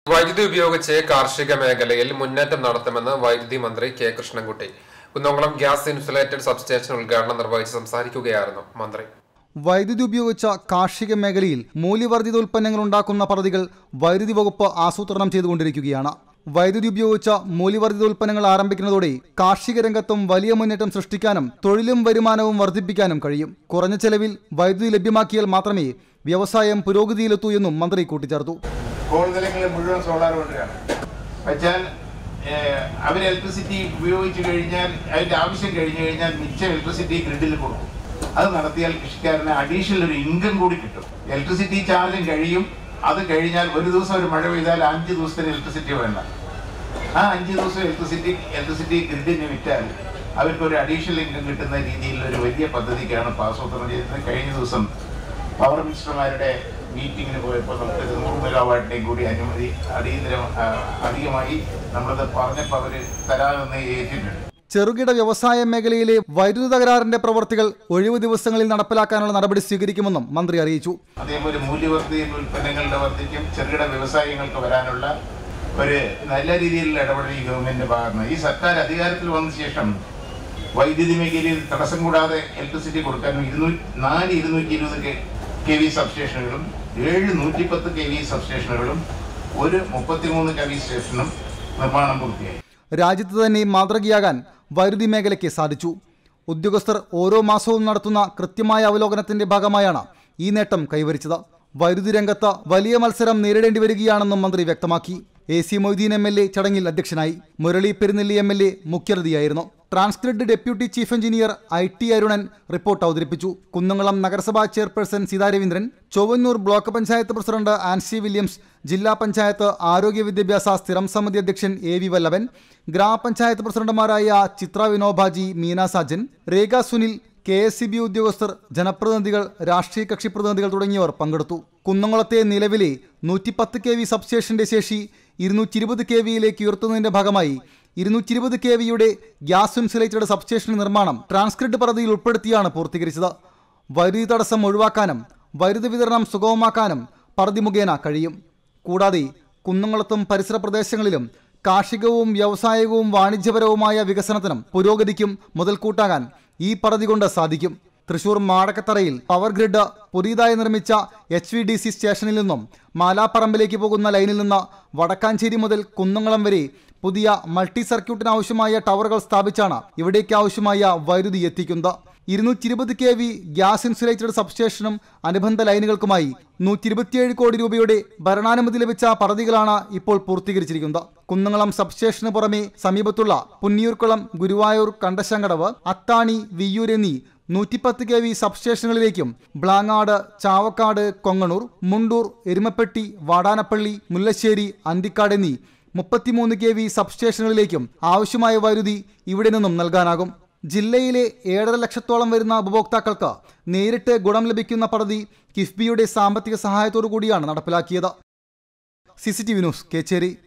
വൈദ്യുതി ഉപയോഗിച്ച് കാർഷിക മേഖലയിൽ മുന്നേറ്റം നടത്തുമെന്ന് വൈദ്യുതി മന്ത്രി K Krishnankutty Kunnamkulam gas insulated substation ഉദ്ഘാടനം നിർവഹിച്ച് സംസാരിക്കുകയായിരുന്നു മന്ത്രി വൈദ്യുതി ഉപയോഗിച്ച കാർഷിക മേഖലയിൽ മൂല്യവർദ്ധിത ഉൽപ്പന്നങ്ങൾ ഉണ്ടാക്കുന്ന പദ്ധതികൾ വൈദ്യുതി വകുപ്പ് ആസൂത്രണം ചെയ്തുകൊണ്ടിരിക്കുകയാണ് വൈദ്യുതി ഉപയോഗിച്ച മൂല്യവർദ്ധിത ഉൽപ്പന്നങ്ങൾ ആരംഭിക്കുന്നതോടെ കാർഷിക രംഗത്തും വലിയ മുന്നേറ്റം സൃഷ്ടിക്കാനും തൊഴിലും വരുമാനവും വർദ്ധിപ്പിക്കാനും കഴിയും കുറഞ്ഞ ചെലവിൽ വൈദ്യുതി ലഭ്യമാക്കിയാൽ മാത്രമേ വ്യവസായം പുരോഗതിയിലെത്തൂ എന്നും മന്ത്രി കൂട്ടിച്ചേർത്തു കോൾ നിലങ്ങളിൽ മുഴുവൻ സോളാർ കൊണ്ടുവരാണ് വെച്ചാൽ അവർ ഇലക്ട്രിസിറ്റി ഉപയോഗിച്ച് കഴിഞ്ഞാൽ അതിന്റെ ആവശ്യം കഴിഞ്ഞു കഴിഞ്ഞാൽ മിച്ചം ഇലക്ട്രിസിറ്റി ഗ്രിഡിൽ കൊടുക്കും അത് നടത്തിയാൽ കൃഷിക്കാരന് അഡീഷണൽ ഒരു ഇൻകം കൂടി കിട്ടും ഇലക്ട്രിസിറ്റി ചാർജും കഴിയും അത് കഴിഞ്ഞാൽ ഒരു ദിവസം ഒരു മഴ പെയ്താൽ അഞ്ച് ദിവസത്തിന് ഇലക്ട്രിസിറ്റി വേണ്ട ആ അഞ്ച് ദിവസം ഇലക്ട്രിസിറ്റി ഇലക്ട്രിസിറ്റി ഗ്രിഡിന് വിറ്റാൽ അവർക്ക് ഒരു അഡീഷണൽ ഇൻകം കിട്ടുന്ന രീതിയിൽ ഒരു വലിയ പദ്ധതിക്കാണ് ഇപ്പോൾ ആസൂത്രണം ചെയ്തത് കഴിഞ്ഞ ദിവസം പവർ മിനിസ്റ്റർമാരുടെ മീറ്റിങ്ങിന് പോയപ്പോൾ നമുക്ക് ഇത് നൂറ് മെഗാവാട്ടിൻ്റെയും കൂടി അനുമതി അടിയന്തരം ആ, അധികമായി നമ്മളത് പറഞ്ഞപ്പോൾ അവർ തരാമെന്ന് ഏറ്റിട്ടുണ്ട് ചെറുകിട വ്യവസായ മേഖലയിലെ വൈദ്യുതി തകരാറിന്റെ പ്രവർത്തികൾ ഒഴിവു ദിവസങ്ങളിൽ നടപ്പിലാക്കാനുള്ള നടപടി സ്വീകരിക്കുമെന്നും മന്ത്രി അറിയിച്ചു അതേപോലെ മൂല്യവർദ്ധിത ഉൽപ്പന്നങ്ങളുടെ വർദ്ധിക്കും ചെറുകിട വ്യവസായങ്ങൾക്ക് വരാനുള്ള ഒരു നല്ല രീതിയിലുള്ള ഇടപെടൽ ഈ ഗവൺമെന്റിന്റെ ഭാഗത്ത് ഈ സർക്കാർ അധികാരത്തിൽ വന്ന ശേഷം വൈദ്യുതി മേഖലയിൽ തടസ്സം കൂടാതെ ഇലക്ട്രിസിറ്റി കൊടുക്കാനും ഇരുന്നൂറ്റി നാല് ഇരുന്നൂറ്റി ഇരുപത് കെ വി സബ്സ്റ്റേഷനുകളും ഏഴ് നൂറ്റിപ്പത്ത് കെ വി സബ്സ്റ്റേഷനുകളും ഒരു മുപ്പത്തിമൂന്ന് കെ വി സ്റ്റേഷനും നിർമ്മാണം പൂർത്തിയായി രാജ്യത്ത് തന്നെ മാതൃകയാകാൻ വൈദ്യുതി മേഖലയ്ക്ക് സാധിച്ചു ഉദ്യോഗസ്ഥർ ഓരോ മാസവും നടത്തുന്ന കൃത്യമായ അവലോകനത്തിന്റെ ഭാഗമായാണ് ഈ നേട്ടം കൈവരിച്ചത് വൈദ്യുതി രംഗത്ത് വലിയ മത്സരം നേരിടേണ്ടി വരികയാണെന്നും മന്ത്രി വ്യക്തമാക്കി A C Moideen M L A ചടങ്ങിൽ അധ്യക്ഷനായി Murali Perunnelli M L A മുഖ്യാതിഥിയായിരുന്നു transcript deputy chief engineer I T Arunan report അവതരിപ്പിച്ചു കുന്നംകുളം നഗരസഭാ chairperson Seetha Raveendran Chowannur block panchayat president Ancy Williams ജില്ലാ പഞ്ചായത്ത് ആരോഗ്യ വിദ്യാഭ്യാസ സ്ഥിരം സമിതി അധ്യക്ഷൻ എ വി വല്ലഭൻ ഗ്രാമപഞ്ചായത്ത് പ്രസിഡന്റുമാരായ Chitra Vinobaji Meena Sajan Rekha Sunil K S E B ഉദ്യോഗസ്ഥർ ജനപ്രതിനിധികൾ രാഷ്ട്രീയ കക്ഷി പ്രതിനിധികൾ തുടങ്ങിയവർ പങ്കെടുത്തു കുന്നംകുളത്തെ നിലവിലെ നൂറ്റിപ്പത്ത് കെ വി സബ്സ്റ്റേഷന്റെ ശേഷി ഇരുന്നൂറ്റി ഇരുപത് കെ വിയിലേക്ക് ഉയർത്തുന്നതിന്റെ ഭാഗമായി ഇരുന്നൂറ്റി ഇരുപത് കെ വിയുടെ ഗ്യാസ് ഇൻസുലേറ്റഡ് സബ്സ്റ്റേഷൻ നിർമ്മാണം ട്രാൻസ്ക്രിപ്റ്റ് പദ്ധതിയിൽ ഉൾപ്പെടുത്തിയാണ് പൂർത്തീകരിച്ചത് വൈദ്യുതി തടസ്സം ഒഴിവാക്കാനും വൈദ്യുതി വിതരണം സുഗമമാക്കാനും പദ്ധതി മുഖേന കഴിയും കൂടാതെ കുന്നംകുളത്തും പരിസര പ്രദേശങ്ങളിലും കാർഷികവും വ്യാവസായികവും വാണിജ്യപരവുമായ വികസനത്തിനും പുരോഗതിക്കും മുതൽക്കൂട്ടാകാൻ ഈ പദ്ധതി കൊണ്ട് സാധിക്കും തൃശൂർ മാടക്കത്തറയിൽ പവർ ഗ്രിഡ് പുതിയതായി നിർമ്മിച്ച എച്ച് വി ഡി സി സ്റ്റേഷനിൽ നിന്നും മാലാപ്പറമ്പിലേക്ക് പോകുന്ന ലൈനിൽ നിന്ന് വടക്കാഞ്ചേരി മുതൽ കുന്നംകുളം വരെ പുതിയ മൾട്ടി സർക്യൂട്ടിന് ആവശ്യമായ ടവറുകൾ സ്ഥാപിച്ചാണ് ഇവിടേക്ക് ആവശ്യമായ വൈദ്യുതി എത്തിക്കുന്നത് ഇരുന്നൂറ്റി ഇരുപത് കെ വി ഗ്യാസ് ഇൻസുലേറ്റഡ് സബ്സ്റ്റേഷനും അനുബന്ധ ലൈനുകൾക്കുമായി നൂറ്റി ഇരുപത്തിയേഴ് കോടി രൂപയുടെ ഭരണാനുമതി ലഭിച്ച പദ്ധതികളാണ് ഇപ്പോൾ പൂർത്തീകരിച്ചിരിക്കുന്നത് കുന്നംകുളം സബ്സ്റ്റേഷന് പുറമെ സമീപത്തുള്ള പുന്നിയൂർക്കുളം ഗുരുവായൂർ കണ്ടശങ്കടവ് അത്താണി വിയ്യൂർ എന്നീ നൂറ്റിപ്പത്ത് കെ വി സബ്സ്റ്റേഷനുകളിലേക്കും ബ്ലാങ്ങാട് ചാവക്കാട് കൊങ്ങണൂർ മുണ്ടൂർ എരുമപ്പെട്ടി വാടാനപ്പള്ളി മുല്ലശ്ശേരി അന്തിക്കാട് എന്നീ മുപ്പത്തിമൂന്ന് കെ വി സബ്സ്റ്റേഷനുകളിലേക്കും ആവശ്യമായ വൈദ്യുതി ഇവിടെ നിന്നും നൽകാനാകും ജില്ലയിലെ ഏഴര ലക്ഷത്തോളം വരുന്ന ഉപഭോക്താക്കൾക്ക് നേരിട്ട് ഗുണം ലഭിക്കുന്ന പദ്ധതി കിഫ്ബിയുടെ സാമ്പത്തിക സഹായത്തോടു കൂടിയാണ് നടപ്പിലാക്കിയത് C C T V news Kecheri